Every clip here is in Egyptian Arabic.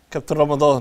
كابتن رمضان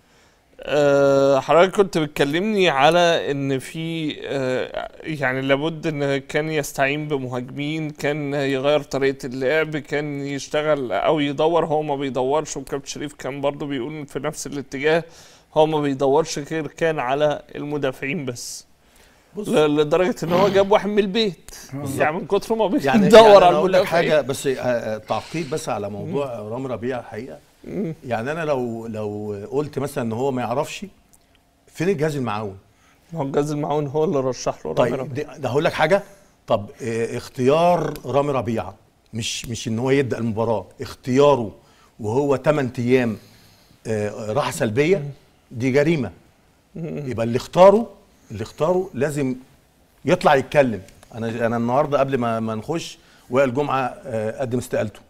أه حضرتك كنت بتكلمني على ان في أه يعني لابد ان كان يستعين بمهاجمين كان يغير طريقه اللعب كان يشتغل او يدور هو ما بيدورش وكابتن شريف كان برضو بيقول في نفس الاتجاه هو ما بيدورش غير كان على المدافعين بس بص ل- لدرجه ان هو جاب واحد من البيت يعني من كتر ما يعني بيدور يعني على أنا اقول لك المدافعين حاجه بس آه، آه، تعقيب بس على موضوع رامي ربيعه الحقيقه يعني انا لو لو قلت مثلا ان هو ما يعرفش فين الجهاز المعاون ما هو الجهاز المعاون هو اللي رشح له رامي طيب ربيعة. ده ده هقول لك حاجه طب آه، اختيار رامي ربيعه مش مش ان هو يبدا المباراه اختياره وهو 8 ايام آه، راحه سلبيه دي جريمه يبقى اللي اختاره اللي اختاره لازم يطلع يتكلم انا انا النهارده قبل ما ما نخش وائل جمعه آه، قدم استقالته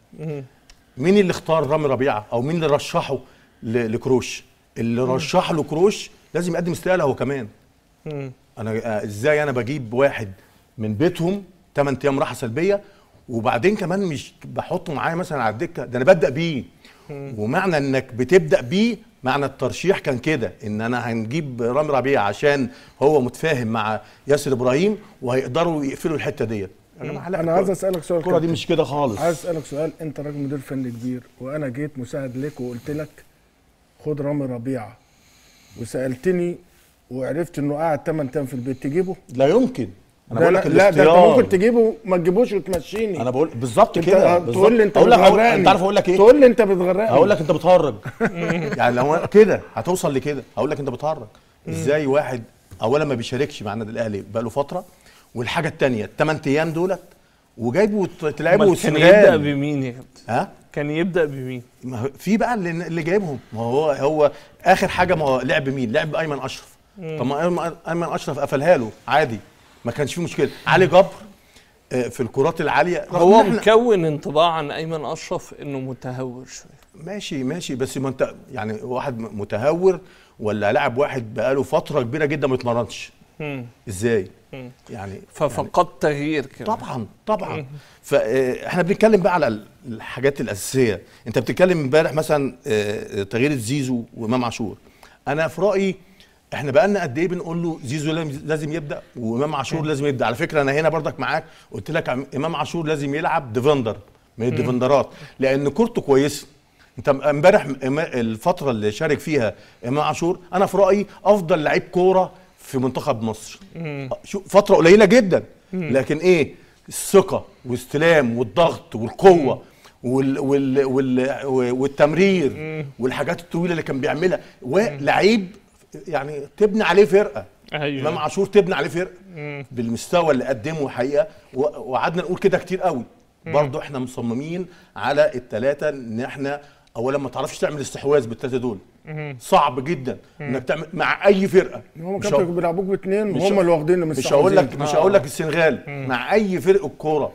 مين اللي اختار رامي ربيعه او مين اللي رشحه ل- لكروش اللي رشح له كروش لازم يقدم استقاله هو كمان مم. انا آه، ازاي انا بجيب واحد من بيتهم 8 ايام راحه سلبيه وبعدين كمان مش بحطه معايا مثلا على الدكه ده انا ببدا بيه ومعنى انك بتبدا بيه معنى الترشيح كان كده ان انا هنجيب رامي ربيعه عشان هو متفاهم مع ياسر ابراهيم وهيقدروا يقفلوا الحته ديت انا مع لا انا عايز اسالك سؤال الكره دي كابتن. مش كده خالص عايز اسالك سؤال انت راجل مدير فني كبير وانا جيت مساعد لك وقلت لك خد رامي ربيعه وسالتني وعرفت انه قاعد 8 ايام في البيت تجيبه لا يمكن انا لا بقول لا, لك لا ده انت الاختيار. ممكن تجيبه ما تجيبوش وتمشيني انا بقول بالظبط انت كده تقول لي انت اقول لك بتغرقني انت عارف اقول لك ايه تقول لي انت بتغرقني هقول لك انت بتهرج يعني لو أنا كده هتوصل لكده هقول لك انت بتهرج ازاي واحد اولا ما بيشاركش مع النادي الاهلي بقاله فتره والحاجه الثانيه الثمان ايام دولت وجايبه وت- تلعبه أمال كان يبدا والسنغال بمين يا كابتن؟ ها كان يبدا بمين؟ ما هو في بقى اللي, اللي جايبهم ما هو هو اخر حاجه ما هو لعب مين لعب ايمن اشرف طب ما أيمن- ايمن اشرف قفلها له عادي ما كانش فيه مشكله علي جبر آه، في الكرات العاليه رغم هو إن إحنا- مكون انطباع عن ايمن اشرف انه متهور شويه ماشي ماشي بس ما انت يعني واحد متهور ولا لاعب واحد بقاله فتره كبيره جدا ما اتمرنش مم. ازاي مم. يعني ففقد تغيير كده طبعا طبعا فاحنا بنتكلم بقى على الحاجات الاساسيه انت بتتكلم امبارح مثلا آه، تغيير زيزو وامام عاشور انا في رايي احنا بقالنا قد ايه بنقول له زيزو لازم- لازم يبدا وامام عاشور لازم يبدا على فكره انا هنا برضك معاك قلت لك عم- امام عاشور لازم يلعب ديفندر من الديفندرات لان كورته كويسه انت امبارح م- الفتره اللي شارك فيها امام عاشور انا في رايي افضل لعيب كوره في منتخب مصر شو فتره قليله جدا لكن ايه الثقه والاستلام والضغط والقوه وال وال وال والتمرير والحاجات الطويله اللي كان بيعملها ولعيب يعني تبني عليه فرقه ايوه امام عاشور تبني عليه فرقه بالمستوى اللي قدمه حقيقه و- وقعدنا نقول كده كتير قوي برضه احنا مصممين على الثلاثه ان احنا اولا ما تعرفش تعمل استحواذ بالثلاثه دول صعب جدا انك تعمل مع اي فرقه هم مش كانوا هقول- بيلعبوك باثنين مش وهم ه- اللي واخدين مش هقول لك المستحوذين. مش هقول لك السنغال مع اي فرقه كوره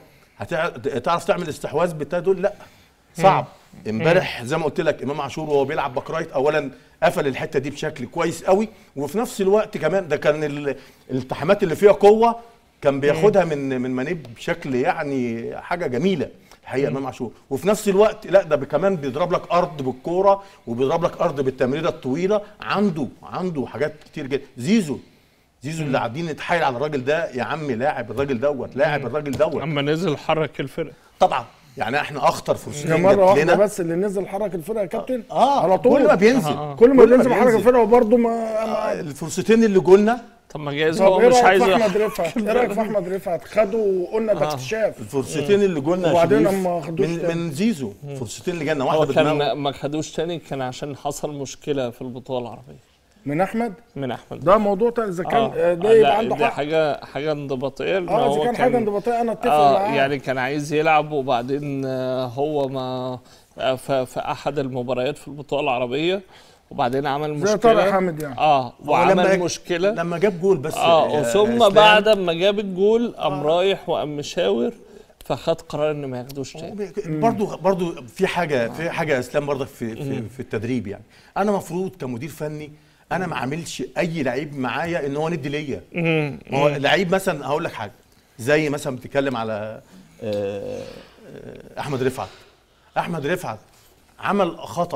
هتعرف تعمل استحواذ بالثلاثه دول لا صعب امبارح زي ما قلت لك امام عاشور وهو بيلعب باك رايت اولا قفل الحته دي بشكل كويس قوي وفي نفس الوقت كمان ده كان ال- الالتحامات اللي فيها قوه كان بياخدها من من مانيب بشكل يعني حاجه جميله الحقيقه امام عاشور وفي نفس الوقت لا ده كمان بيضرب لك ارض بالكوره وبيضرب لك ارض بالتمريره الطويله عنده عنده حاجات كتير جدا زيزو زيزو اللي قاعدين نتحايل على الراجل ده يا عم لاعب الراجل دوت لاعب الراجل دوت اما نزل حرك الفرقه طبعا يعني احنا اخطر هي فرصتين مره جات واحده لنا بس اللي نزل حرك الفرقه يا كابتن اه على طول كل ما بينزل آه. كل ما كل ما بينزل حرك بينزل. الفرقه وبرده ما آه، الفرصتين اللي جولنا طب ما جايز طب هو ايه مش رايك عايز في احمد يحرك رفعت؟ ايه رايك في احمد رفعت؟ خده وقلنا ده آه. اكتشاف الفرصتين اللي جولنا يا وبعدين شريف ما خدوش من, تاني. من زيزو الفرصتين اللي جالنا هو واحده بدماغه كان ما خدوش تاني كان عشان حصل مشكله في البطوله العربيه من احمد من احمد ده موضوع تاني اذا كان آه. ده لا، يبقى عنده دي حق حاجه حاجه انضباطيه إن اه هو اذا كان حاجه انضباطيه انا اتفق اه معاه يعني كان عايز يلعب وبعدين آه، هو ما آه، ف- في احد المباريات في البطوله العربيه وبعدين عمل زي طارق مشكله حامد يعني اه هو لما وعمل يج- مشكله لما جاب جول بس اه آه، ثم إسلام، بعد ما جاب الجول قام رايح وقام مشاور فخد قرار ان ما ياخدوش تاني برضو برضو في حاجه في حاجه يا اسلام برضك في في, في التدريب يعني انا مفروض كمدير فني انا ما عاملش اي لعيب معايا ان هو ندي ليا ما هو لعيب مثلا هقول لك حاجه زي مثلا بتتكلم على آه، آه، احمد رفعت احمد رفعت عمل خطا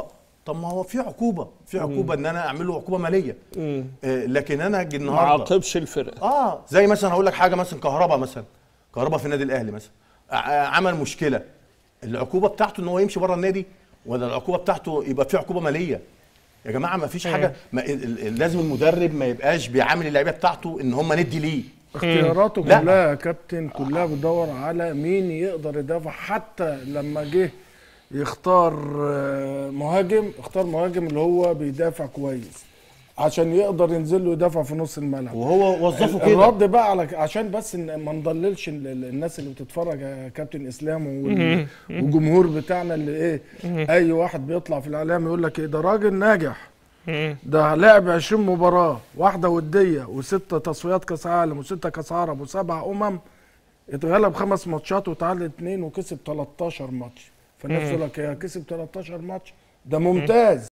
طب ما هو في عقوبه في عقوبه ان انا اعمل له عقوبه ماليه مم. آه، لكن انا اجي ما النهارده عاقبش الفرقه اه زي مثلا هقول لك حاجه مثلا كهربا مثلا كهربا في النادي الاهلي مثلا ع- عمل مشكله العقوبه بتاعته ان هو يمشي بره النادي ولا العقوبه بتاعته يبقى في عقوبه ماليه يا جماعه ما فيش حاجه ما ال- ال- لازم المدرب ما يبقاش بيعامل اللعيبه بتاعته ان هم ندي ليه اختياراته لا. كلها يا كابتن كلها بتدور على مين يقدر يدافع حتى لما جه يختار آه، مهاجم اختار مهاجم اللي هو بيدافع كويس عشان يقدر ينزل له يدافع في نص الملعب وهو وظفه كده الرد بقى على عشان بس إن ما نضللش ال- ال- الناس اللي بتتفرج يا كابتن اسلام وال- والجمهور بتاعنا اللي ايه اي واحد بيطلع في الاعلام يقول لك ايه ده راجل ناجح مم. ده لعب 20 مباراه واحده وديه وستة تصفيات كاس عالم وستة كاس عرب وسبع امم اتغلب خمس ماتشات وتعادل اثنين وكسب 13 ماتش فالناس تقول لك يا كسب 13 ماتش ده ممتاز